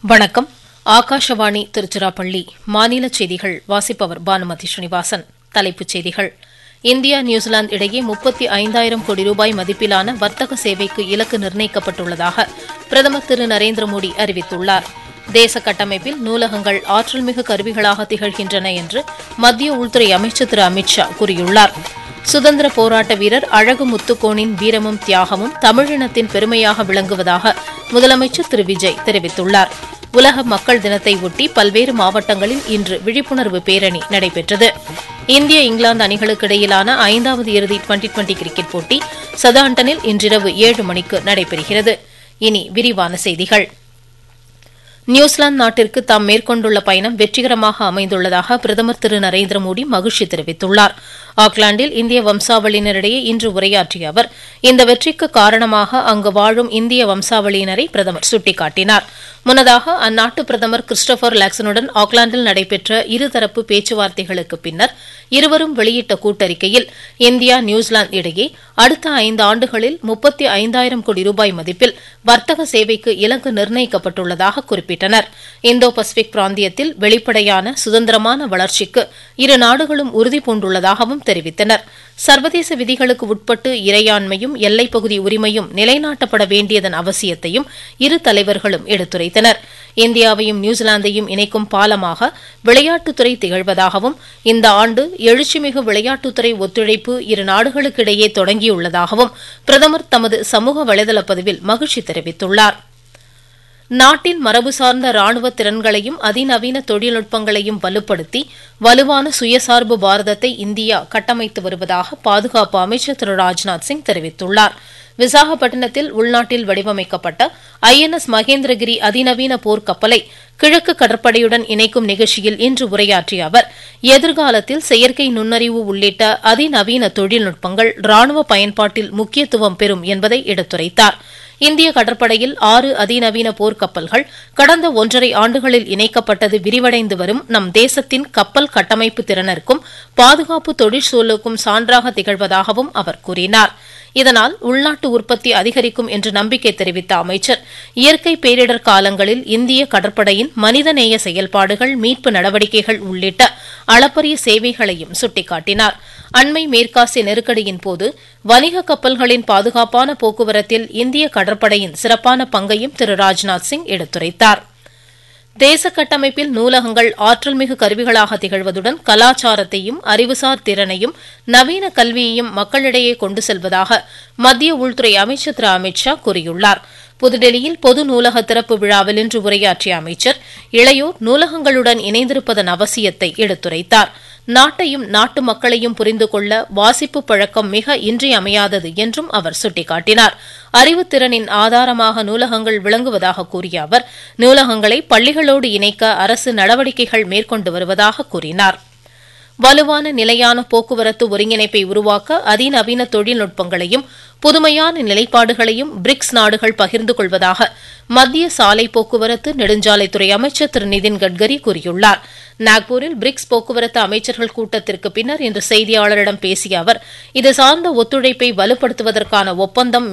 வணக்கம் ஆகாஷவாணி திருச்சிராப்பள்ளி மாநில செய்திகள் வாசிப்பவர் பானுமதி ஸ்ரீனிவாசன் தலைப்புச் செய்திகள் இந்தியா நியூசிலாந்து இடையே முப்பத்தி ஐந்தாயிரம் கோடி ரூபாய் மதிப்பிலான வர்த்தக சேவைக்கு இலக்கு நிர்ணயிக்கப்பட்டுள்ளதாக பிரதமர் திரு நரேந்திர மோடி அறிவித்துள்ளார் தேச கட்டமைப்பில் நூலகங்கள் ஆற்றல்மிகு கருவிகளாக திகழ்கின்றன என்று மத்திய உள்துறை அமைச்சர் திரு அமித் ஷா கூறியுள்ளார் சுதந்திர போராட்ட வீரர் அழகு முத்துக்கோனின் வீரமும் தியாகமும் தமிழினத்தின் பெருமையாக விளங்குவதாக முதலமைச்சர் திரு விஜய் தெரிவித்துள்ளார் உலக மக்கள் தினத்தை ஒட்டி பல்வேறு மாவட்டங்களில் இன்று விழிப்புணர்வு பேரணி நடைபெற்றது இந்திய இங்கிலாந்து அணிகளுக்கு இடையிலான ஐந்தாவது இறுதி டுவெண்டி டுவெண்டி கிரிக்கெட் போட்டி சதாண்டனில் இன்றிரவு ஏழு மணிக்கு நடைபெறுகிறது இனி விரிவான செய்திகள் நியூசிலாந்து நாட்டிற்கு தாம் மேற்கொண்டுள்ள பயணம் வெற்றிகரமாக அமைந்துள்ளதாக பிரதமர் திரு நரேந்திர மோடி மகிழ்ச்சி தெரிவித்துள்ளார் ஆக்லாந்தில் இந்திய வம்சாவளியினரிடையே இன்று உரையாற்றிய அவர் இந்த வெற்றிக்கு காரணமாக அங்கு வாழும் இந்திய வம்சாவளியினரை பிரதமர் சுட்டிக்காட்டினார் முன்னதாக அந்நாட்டு பிரதமர் கிறிஸ்டோபர் லாக்சனுடன் ஆக்லாந்தில் நடைபெற்ற இருதரப்பு பேச்சுவார்த்தைகளுக்கு பின்னர் இருவரும் வெளியிட்ட கூட்டறிக்கையில் இந்தியா நியூசிலாந்து இடையே அடுத்த ஐந்து ஆண்டுகளில் முப்பத்தி ஐந்தாயிரம் கோடி ரூபாய் மதிப்பில் வர்த்தக சேவைக்கு இலக்கு நிர்ணயிக்கப்பட்டுள்ளதாக குறிப்பிட்டனர் இந்தோ பசிபிக் பிராந்தியத்தில் வெளிப்படையான சுதந்திரமான வளர்ச்சிக்கு இரு நாடுகளும் உறுதி பூண்டுள்ளதாகவும் தெரிவித்தனர் சர்வதேச விதிகளுக்கு உட்பட்டு இறையாண்மையும் எல்லைப்பகுதி உரிமையும் நிலைநாட்டப்பட வேண்டியதன் அவசியத்தையும் இரு தலைவர்களும் எடுத்துரைத்தனர் இந்தியாவையும் நியூசிலாந்தையும் இணைக்கும் பாலமாக விளையாட்டுத்துறை திகழ்வதாகவும் இந்த ஆண்டு எழுச்சிமிகு விளையாட்டுத்துறை ஒத்துழைப்பு இரு நாடுகளுக்கிடையே தொடங்கியுள்ளதாகவும் பிரதமர் தமது சமூக வலைதள பதிவில் மகிழ்ச்சி தெரிவித்துள்ளார் நாட்டின் மரபு சார்ந்த ராணுவ திறன்களையும் அதிநவீன தொழில்நுட்பங்களையும் வலுப்படுத்தி வலுவான சுயசார்பு பாரதத்தை இந்தியா கட்டமைத்து வருவதாக பாதுகாப்பு அமைச்சர் திரு ராஜ்நாத் சிங் தெரிவித்துள்ளார் விசாகப்பட்டினத்தில் உள்நாட்டில் வடிவமைக்கப்பட்ட ஐ என் எஸ் மகேந்திரகிரி அதிநவீன போர்க்கப்பலை கிழக்கு கடற்படையுடன் இணைக்கும் நிகழ்ச்சியில் இன்று உரையாற்றிய அவர் எதிர்காலத்தில் செயற்கை நுண்ணறிவு உள்ளிட்ட அதிநவீன தொழில்நுட்பங்கள் ராணுவ பயன்பாட்டில் முக்கியத்துவம் பெறும் என்பதை எடுத்துரைத்தார் இந்திய கடற்படையில் ஆறு அதிநவீன போர்க்கப்பல்கள் கடந்த ஒன்றரை ஆண்டுகளில் இணைக்கப்பட்டது விரிவடைந்து வரும் நம் தேசத்தின் கப்பல் கட்டமைப்பு திறனிற்கும் பாதுகாப்பு தொழிற்சூழலுக்கும் சான்றாக திகழ்வதாகவும் அவர் கூறினார் இதனால் உள்நாட்டு உற்பத்தி அதிகரிக்கும் என்று நம்பிக்கை தெரிவித்த அமைச்சர் இயற்கை பேரிடர் காலங்களில் இந்திய கடற்படையின் மனிதநேய செயல்பாடுகள் மீட்பு நடவடிக்கைகள் உள்ளிட்ட அளப்பரிய சேவைகளையும் சுட்டிக்காட்டினார் அண்மை மேற்காசிய நெருக்கடியின் போது வணிக கப்பல்களின் பாதுகாப்பான போக்குவரத்தில் இந்திய கடற்படையின் சிறப்பான பங்கையும் திரு ராஜ்நாத் சிங் எடுத்துரைத்தாா் தேச கட்டமைப்பில் நூலகங்கள் ஆற்றல்மிகு கருவிகளாக திகழ்வதுடன் கலாச்சாரத்தையும் அறிவுசார் திறனையும் நவீன கல்வியையும் மக்களிடையே கொண்டு செல்வதாக மத்திய உள்துறை அமைச்சர் திரு அமித் ஷா கூறியுள்ளார் புதுடெல்லியில் பொது நூலக திறப்பு விழாவில் இன்று உரையாற்றிய அமைச்சர் இளையோர் நூலகங்களுடன் இணைந்திருப்பதன் அவசியத்தை எடுத்துரைத்தார் நாட்டையும் நாட்டு மக்களையும் புரிந்து கொள்ள வாசிப்பு பழக்கம் மிக இன்றியமையாதது என்றும் அவர் சுட்டிக்காட்டினார் அறிவுத்திறனின் ஆதாரமாக நூலகங்கள் விளங்குவதாக கூறிய அவர் நூலகங்களை பள்ளிகளோடு இணைக்க அரசு நடவடிக்கைகள் மேற்கொண்டு வருவதாக கூறினார் வலுவான நிலையான போக்குவரத்து ஒருங்கிணைப்பை உருவாக்க அதிநவீன தொழில்நுட்பங்களையும் புதுமையான நிலைப்பாடுகளையும் பிரிக்ஸ் நாடுகள் பகிர்ந்து கொள்வதாக மத்திய சாலை போக்குவரத்து நெடுஞ்சாலைத்துறை அமைச்சர் திரு நிதின் கட்கரி கூறியுள்ளார் நாக்பூரில் பிரிக்ஸ் போக்குவரத்து அமைச்சர்கள் கூட்டத்திற்கு பின்னர் இன்று செய்தியாளரிடம் பேசிய அவர் இது சார்ந்த ஒத்துழைப்பை வலுப்படுத்துவதற்கான ஒப்பந்தம்